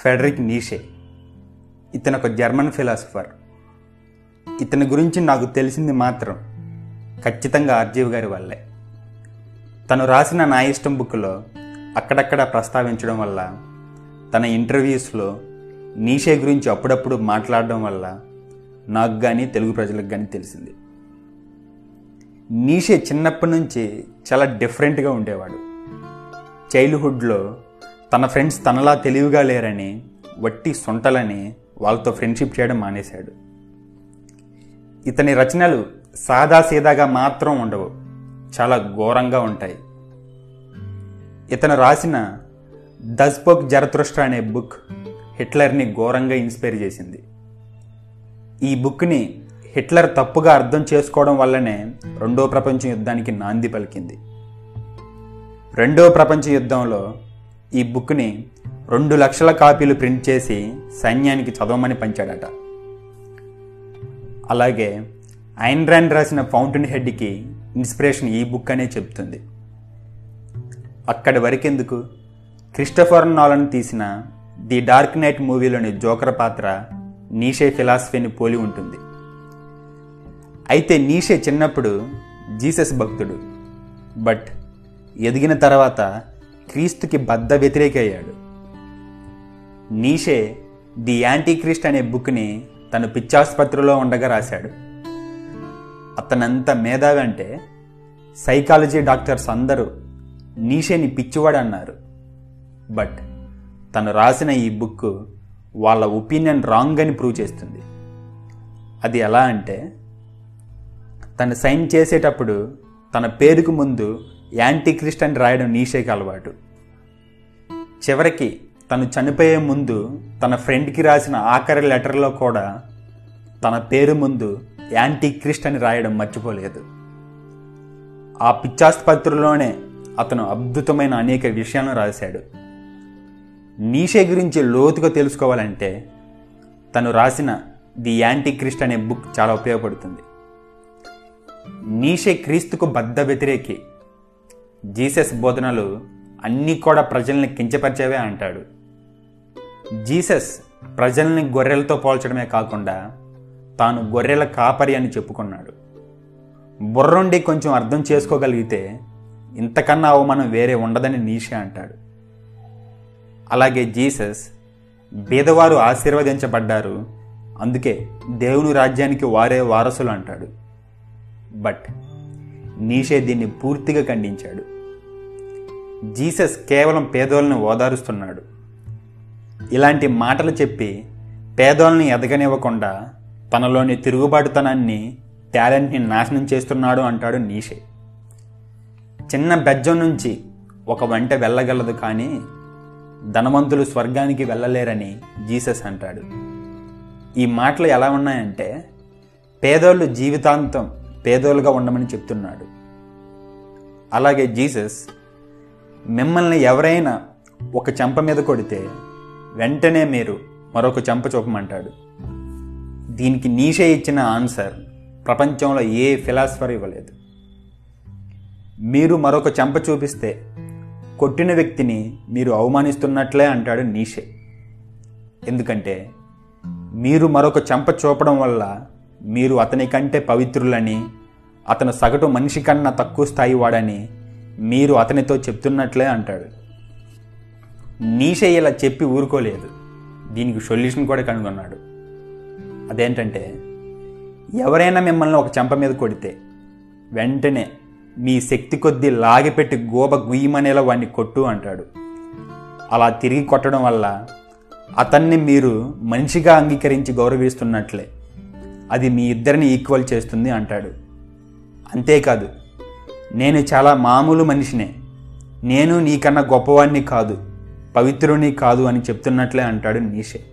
Frederick Nietzsche ఇతను ఒక German philosopher ఇతని గురించి నాకు తెలిసింది మాత్రం ఖచ్చితంగా ఆర్జీవ్ గారి వల్లే తను రాసిన నా ఇష్టం బుక్లో అక్కడక్కడ ప్రస్తావించడం వల్ల తన ఇంటర్వ్యూస్లో నీషే గురించి అప్పుడప్పుడు మాట్లాడడం వల్ల నాకు కానీ తెలుగు ప్రజలకు కానీ తెలిసింది నీషే చిన్నప్పటి నుంచి చాలా డిఫరెంట్గా ఉండేవాడు చైల్డ్హుడ్లో తన ఫ్రెండ్స్ తనలా తెలివిగా లేరని వట్టి సొంటలని వాళ్ళతో ఫ్రెండ్షిప్ చేయడం మానేశాడు ఇతని రచనలు సాదాసీదాగా మాత్రం ఉండవు చాలా ఘోరంగా ఉంటాయి ఇతను రాసిన దస్బోక్ జరతృష్ట అనే బుక్ హిట్లర్ని ఘోరంగా ఇన్స్పైర్ చేసింది ఈ బుక్ని హిట్లర్ తప్పుగా అర్థం చేసుకోవడం వల్లనే రెండో ప్రపంచ యుద్ధానికి నాంది పలికింది రెండో ప్రపంచ యుద్ధంలో ఈ బుక్ని రెండు లక్షల కాపీలు ప్రింట్ చేసి సైన్యానికి చదవమని పంచాడట అలాగే ఐన్ ర్యాండ్ రాసిన ఫౌంటైన్ హెడ్కి ఇన్స్పిరేషన్ ఈ బుక్ అనే చెప్తుంది అక్కడి వరకెందుకు క్రిస్టఫర్ నాలన్ తీసిన ది డార్క్ నైట్ మూవీలోని జోకర్ పాత్ర నీషే ఫిలాసఫీని పోలి ఉంటుంది అయితే నీషే చిన్నప్పుడు జీసస్ భక్తుడు బట్ ఎదిగిన తర్వాత క్రీస్తుకి బద్ద వ్యతిరేక అయ్యాడు నీషే ది యాంటీ క్రిస్ట్ అనే బుక్ని తను పిచ్చాసుపత్రిలో ఉండగా రాశాడు అతనంత మేధావి అంటే సైకాలజీ డాక్టర్స్ అందరూ నీషేని పిచ్చివాడు అన్నారు బట్ తను రాసిన ఈ బుక్ వాళ్ళ ఒపీనియన్ రాంగ్ అని ప్రూవ్ చేస్తుంది అది ఎలా అంటే తను సైన్ చేసేటప్పుడు తన పేరుకు ముందు యాంటీ క్రిస్ట్ అని రాయడం నీషేకి అలవాటు చివరికి తను చనిపోయే ముందు తన ఫ్రెండ్కి రాసిన ఆఖరి లెటర్లో కూడా తన పేరు ముందు యాంటీ క్రిస్ట్ అని రాయడం మర్చిపోలేదు ఆ పిచ్చాసుపత్రిలోనే అతను అద్భుతమైన అనేక విషయాలను రాశాడు నీషే గురించి లోతుగా తెలుసుకోవాలంటే తను రాసిన ది యాంటీ క్రిస్ట్ అనే బుక్ చాలా ఉపయోగపడుతుంది నీషే క్రీస్తుకు బద్ద వ్యతిరేకి జీసస్ బోధనలు అన్నీ కూడా ప్రజల్ని కించపరిచేవే అంటాడు జీసస్ ప్రజల్ని గొర్రెలతో పోల్చడమే కాకుండా తాను గొర్రెల కాపరి అని చెప్పుకున్నాడు బుర్రుండి కొంచెం అర్థం చేసుకోగలిగితే ఇంతకన్నా అవమానం వేరే ఉండదని నీషే అంటాడు అలాగే జీసస్ బీదవారు ఆశీర్వదించబడ్డారు అందుకే దేవుని రాజ్యానికి వారే వారసులు అంటాడు బట్ నీషే దీన్ని పూర్తిగా ఖండించాడు జీసస్ కేవలం పేదోళ్ళని ఓదారుస్తున్నాడు ఇలాంటి మాటలు చెప్పి పేదోళ్ళని ఎదగనివ్వకుండా తనలోని తిరుగుబాటుతనాన్ని టాలెంట్ని నాశనం చేస్తున్నాడు అంటాడు నీషే చిన్న బెజ్జం నుంచి ఒక వంట వెళ్ళగలదు కానీ ధనవంతులు స్వర్గానికి వెళ్ళలేరని జీసస్ అంటాడు ఈ మాటలు ఎలా ఉన్నాయంటే పేదోళ్ళు జీవితాంతం పేదోళ్ళుగా ఉండమని చెప్తున్నాడు అలాగే జీసస్ మిమ్మల్ని ఎవరైనా ఒక చెంప మీద కొడితే వెంటనే మీరు మరొక చెంప చూపమంటాడు దీనికి నీషే ఇచ్చిన ఆన్సర్ ప్రపంచంలో ఏ ఫిలాసఫర్ ఇవ్వలేదు మీరు మరొక చెంప చూపిస్తే కొట్టిన వ్యక్తిని మీరు అవమానిస్తున్నట్లే అంటాడు నీషే ఎందుకంటే మీరు మరొక చెంప చూపడం వల్ల మీరు అతని కంటే పవిత్రులని అతను సగటు మనిషి కన్నా తక్కువ స్థాయి వాడని మీరు అతనితో చెప్తున్నట్లే అంటాడు నీషే ఇలా చెప్పి ఊరుకోలేదు దీనికి సొల్యూషన్ కూడా కనుగొన్నాడు అదేంటంటే ఎవరైనా మిమ్మల్ని ఒక చెంప మీద కొడితే వెంటనే మీ శక్తి కొద్దీ లాగిపెట్టి గోబ గుయ్యమనేలా వాడిని కొట్టు అంటాడు అలా తిరిగి కొట్టడం వల్ల అతన్ని మీరు మనిషిగా అంగీకరించి గౌరవిస్తున్నట్లే అది మీ ఇద్దరిని ఈక్వల్ చేస్తుంది అంటాడు అంతేకాదు నేను చాలా మామూలు మనిషినే నేను నీకన్నా గొప్పవాడిని కాదు పవిత్రుని కాదు అని చెప్తున్నట్లే అంటాడు నీషే